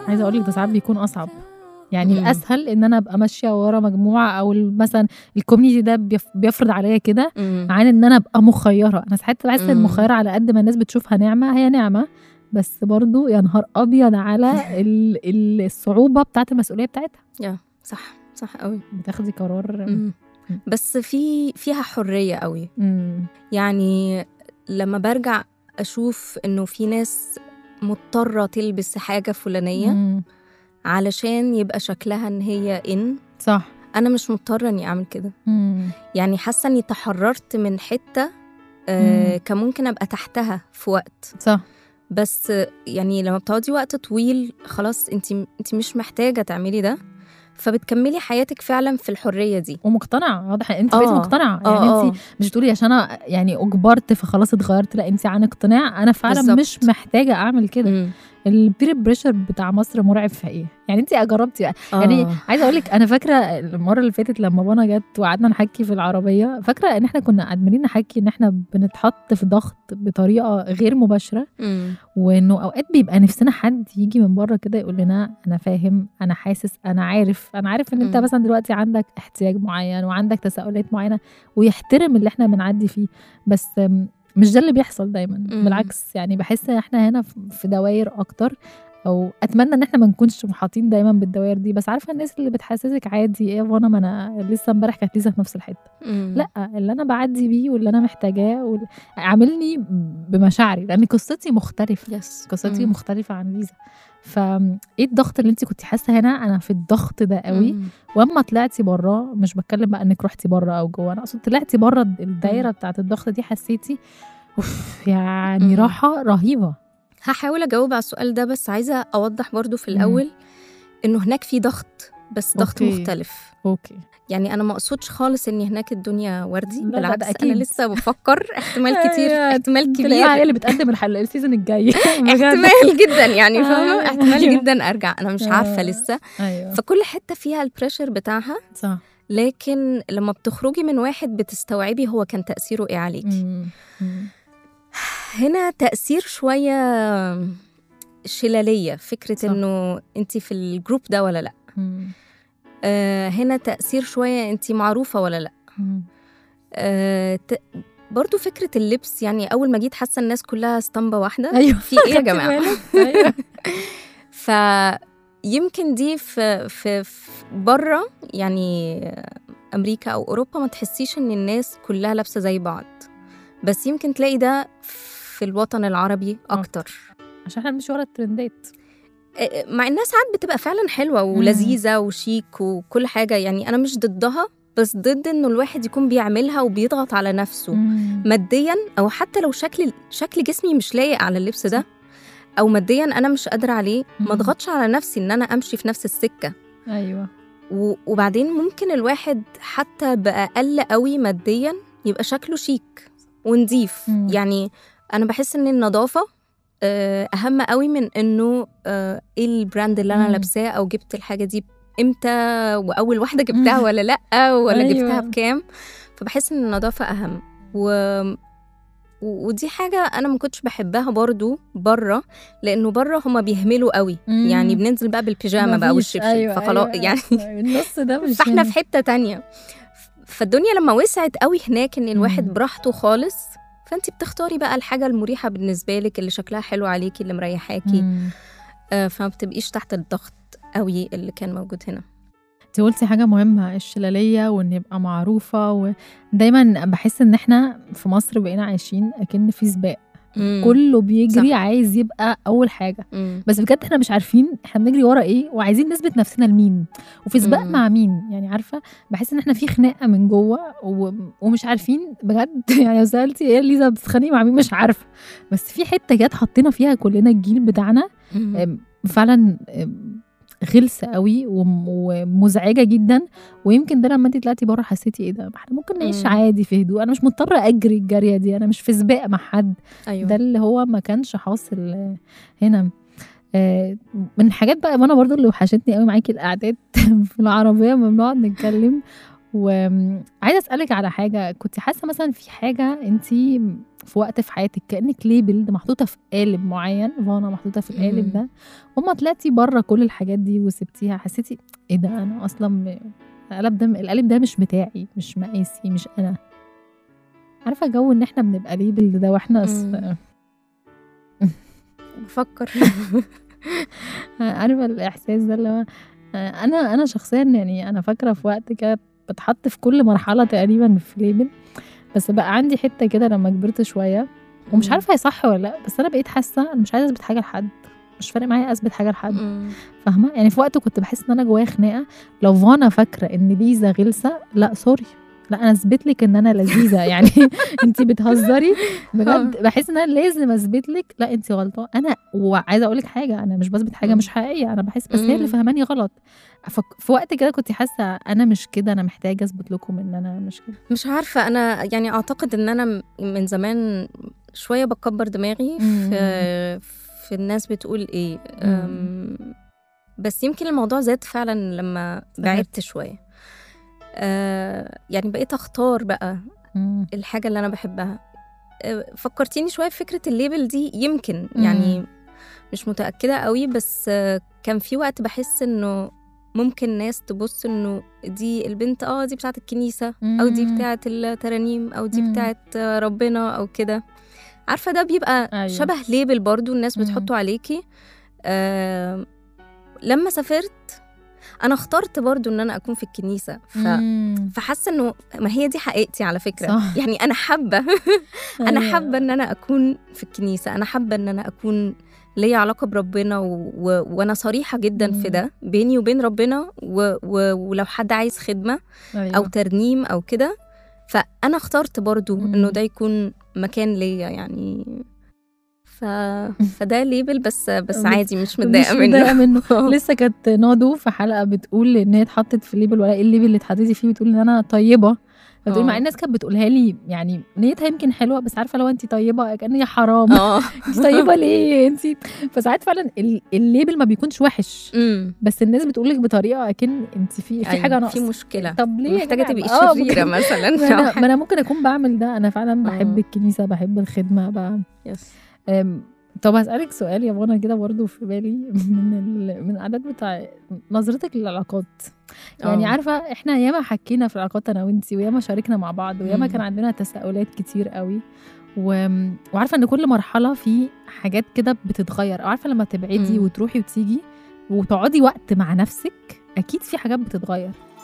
عايزه اقول لك ده ساعات بيكون اصعب يعني مم. الاسهل ان انا ابقى ماشيه ورا مجموعه او ال- مثلا الكوميونتي ده بيف- بيفرض عليا كده مم. عن ان انا ابقى مخيره انا ساعات بحس ان مم. المخيره على قد ما الناس بتشوفها نعمه هي نعمه بس برضو يا نهار ابيض على ال- ال- الصعوبه بتاعت المسؤوليه بتاعتها صح صح قوي بتاخدي قرار مم. مم. بس في فيها حريه قوي مم. يعني لما برجع اشوف انه في ناس مضطره تلبس حاجه فلانيه مم. علشان يبقى شكلها ان هي ان صح انا مش مضطره اني اعمل كده مم. يعني حاسه اني تحررت من حته آه مم. كان ممكن ابقى تحتها في وقت صح بس يعني لما بتقعدي وقت طويل خلاص انت انت مش محتاجه تعملي ده فبتكملي حياتك فعلا في الحريه دي ومقتنعه واضح انت آه. بقيتي مقتنعه يعني اه انت مش بتقولي عشان انا يعني اجبرت فخلاص اتغيرت لا انت عن اقتناع انا فعلا بالظبط. مش محتاجه اعمل كده مم. البير بريشر بتاع مصر مرعب في ايه يعني انت جربتي يعني آه. عايزه اقول لك انا فاكره المره اللي فاتت لما بانا جت وقعدنا نحكي في العربيه فاكره ان احنا كنا عمالين نحكي ان احنا بنتحط في ضغط بطريقه غير مباشره مم. وانه اوقات بيبقى نفسنا حد يجي من بره كده يقول لنا انا فاهم انا حاسس انا عارف انا عارف ان انت مم. مثلا دلوقتي عندك احتياج معين وعندك تساؤلات معينه ويحترم اللي احنا بنعدي فيه بس أم، مش ده اللي بيحصل دايما مم. بالعكس يعني بحس ان احنا هنا في- في دوائر اكتر او اتمنى ان احنا ما نكونش محاطين دايما بالدوائر دي بس عارفه الناس اللي بتحسسك عادي ايه وانا ما انا لسه امبارح كانت لسه في نفس الحته مم. لا اللي انا بعدي بيه واللي انا محتاجاه وال- عاملني بمشاعري لان قصتي مختلفه يس قصتي مم. مختلفه عن ليزا فايه الضغط اللي انت كنت حاسه هنا انا في الضغط ده قوي مم. واما طلعتي بره مش بتكلم بقى انك رحتي بره او جوه انا اقصد طلعتي بره الدايره مم. بتاعت الضغط دي حسيتي اوف يعني مم. راحه رهيبه هحاول اجاوب على السؤال ده بس عايزه اوضح برضو في الاول انه هناك في ضغط بس ضغط أوكي. مختلف اوكي يعني انا ما اقصدش خالص ان هناك الدنيا وردي لا، ده بالعكس انا أكيد. لسه بفكر احتمال كتير أيوة، احتمال تلاقيها هي كبير اللي بتقدم الحلقه السيزون الجاي بجد. احتمال جدا يعني فاهمه أيوة. احتمال جدا ارجع انا مش عارفه آه. لسه ايوه فكل حته فيها البريشر بتاعها صح لكن لما بتخرجي من واحد بتستوعبي هو كان تاثيره ايه عليكي مم. مم. هنا تاثير شويه شلاليه فكره صح. انه انت في الجروب ده ولا لا مم. آه هنا تاثير شويه انت معروفه ولا لا مم. آه ت... برضو فكرة اللبس يعني أول ما جيت حاسة الناس كلها اسطمبة واحدة ايوه في إيه يا خدتي جماعة؟ بالك؟ ايوه فيمكن دي في في, في بره يعني أمريكا أو أوروبا ما تحسيش إن الناس كلها لابسة زي بعض بس يمكن تلاقي ده في الوطن العربي أكتر عشان احنا بنمشي ورا الترندات آه، مع إنها ساعات بتبقى فعلا حلوة ولذيذة وشيك وكل حاجة يعني أنا مش ضدها بس ضد إنه الواحد يكون بيعملها وبيضغط على نفسه مم. ماديا او حتى لو شكل شكل جسمي مش لايق على اللبس ده او ماديا انا مش قادره عليه ما مم. اضغطش على نفسي ان انا امشي في نفس السكه ايوه و- وبعدين ممكن الواحد حتى باقل قوي ماديا يبقى شكله شيك ونضيف مم. يعني انا بحس ان النظافه آه، اهم قوي من انه آه، ايه البراند اللي انا مم. لابساه او جبت الحاجه دي امتى واول واحده جبتها ولا لا ولا أيوة. جبتها بكام فبحس ان النظافه اهم و... و- ودي حاجة أنا ما كنتش بحبها برضو بره لأنه بره هما بيهملوا قوي مم. يعني بننزل بقى بالبيجامة بقى مفيش. والشبشب أيوة، فخلاص أيوة. يعني النص ده مش فاحنا هنا. في حتة تانية فالدنيا لما وسعت قوي هناك ان الواحد مم. براحته خالص فانت بتختاري بقى الحاجة المريحة بالنسبة لك اللي شكلها حلو عليكي اللي مريحاكي مم. آه فما بتبقيش تحت الضغط قوي اللي كان موجود هنا انت قلتي حاجة مهمة الشلالية وان يبقى معروفة ودايما بحس ان احنا في مصر بقينا عايشين اكن في سباق مم. كله بيجري صح. عايز يبقى اول حاجة مم. بس بجد احنا مش عارفين احنا بنجري ورا ايه وعايزين نثبت نفسنا لمين وفي سباق مم. مع مين يعني عارفة بحس ان احنا في خناقة من جوه و... ومش عارفين بجد يعني لو سألتي ايه ليزا بتتخانقي مع مين مش عارفة بس في حتة جت حطينا فيها كلنا الجيل بتاعنا مم. أم، فعلا أم، غلسه قوي وم- ومزعجه جدا ويمكن ده لما انت طلعتي بره حسيتي ايه ده ما احنا ممكن نعيش مم. عادي في هدوء انا مش مضطره اجري الجريه دي انا مش في سباق مع حد ايوه ده اللي هو ما كانش حاصل آه، هنا آه، من الحاجات بقى وانا برضو اللي وحشتني قوي معاكي القعدات في العربيه لما بنقعد نتكلم وعايزه اسالك على حاجه كنت حاسه مثلا في حاجه انت في وقت في حياتك كانك ليبل محطوطه في قالب معين فانا محطوطه في القالب مم. ده وما طلعتي بره كل الحاجات دي وسبتيها حسيتي ايه ده انا اصلا م- القلب ده القالب ده مش بتاعي مش مقاسي مش انا عارفه جو ان احنا بنبقى ليبل ده واحنا س- مم. بفكر عارفه الاحساس ده اللي هو انا انا شخصيا يعني انا فاكره في وقت كده بتحط في كل مرحله تقريبا في ليبل بس بقى عندي حته كده لما كبرت شويه ومش مم. عارفه هي صح ولا لا بس انا بقيت حاسه انا مش عايزه اثبت حاجه لحد مش فارق معايا اثبت حاجه لحد مم. فاهمه يعني في وقت كنت بحس ان انا جوايا خناقه لو فانا فاكره ان ليزا غلسه لا سوري لا انا اثبت لك ان انا لذيذه يعني انت بتهزري بجد بحس ان انا لازم اثبت لك لا انت غلطانه انا وعايزه اقول لك حاجه انا مش بثبت حاجه مم. مش حقيقيه انا بحس بس هي اللي مم. فهماني غلط فك- في وقت كده كنت حاسه انا مش كده انا محتاجه اثبت لكم ان انا مش كده مش عارفة أنا يعني أعتقد إن أنا م- من زمان شوية بكبر دماغي مم. في في الناس بتقول إيه أم، بس يمكن الموضوع زاد فعلا لما بعدت شوية أه، يعني بقيت أختار بقى مم. الحاجة اللي أنا بحبها أه، فكرتيني شوية في فكرة الليبل دي يمكن يعني مم. مش متأكدة قوي بس أه، كان في وقت بحس إنه ممكن ناس تبص إنه دي البنت اه دي بتاعت الكنيسة أو دي مم. بتاعت الترانيم أو دي مم. بتاعت ربنا أو كده عارفة ده بيبقى أيوة. شبه ليبل برضو الناس مم. بتحطه عليكي آه لما سافرت أنا اخترت برضو إن أنا أكون في الكنيسة ف... مم. فحاسة إنه ما هي دي حقيقتي على فكرة صح. يعني أنا حابة أنا أيوة. حابة إن أنا أكون في الكنيسة أنا حابة إن أنا أكون ليا علاقة بربنا و... و... وأنا صريحة جدا في مم. ده بيني وبين ربنا و... و... ولو حد عايز خدمة أيوة. او ترنيم او كده فانا اخترت برضو مم. انه ده يكون مكان ليا يعني ف... فده ليبل بس بس بس عادي مش متضايقه مش متضايقه منه منه لسه كانت نادو في حلقه بتقول ان هي اتحطت في ليبل ولا ايه الليبل اللي اتحطيتي فيه بتقول ان انا طيبه بتقول آه. مع الناس كانت بتقولها لي يعني نيتها يمكن حلوه بس عارفه لو انت طيبه كان هي حرام اه انت طيبه ليه انت فساعات فعلا ال- الليبل ما بيكونش وحش أمم. بس الناس بتقول لك بطريقه اكن انت في في أيوة، حاجه في ناقصه مشكله طب ليه يا محتاجه جماعة؟ تبقي آه، شريره ممكن- مثلا ما انا ما انا ممكن اكون بعمل ده انا فعلا بحب آه. الكنيسه بحب الخدمه بقى يس أم، طب هسألك سؤال يا منى كده برضو في بالي من ال... من العادات بتاع نظرتك للعلاقات يعني آه. عارفة احنا ياما حكينا في العلاقات انا وانتي وياما شاركنا مع بعض وياما مم. كان عندنا تساؤلات كتير قوي و... وعارفة ان كل مرحلة في حاجات كده بتتغير أو عارفة لما تبعدي مم. وتروحي وتيجي وتقعدي وقت مع نفسك اكيد في حاجات بتتغير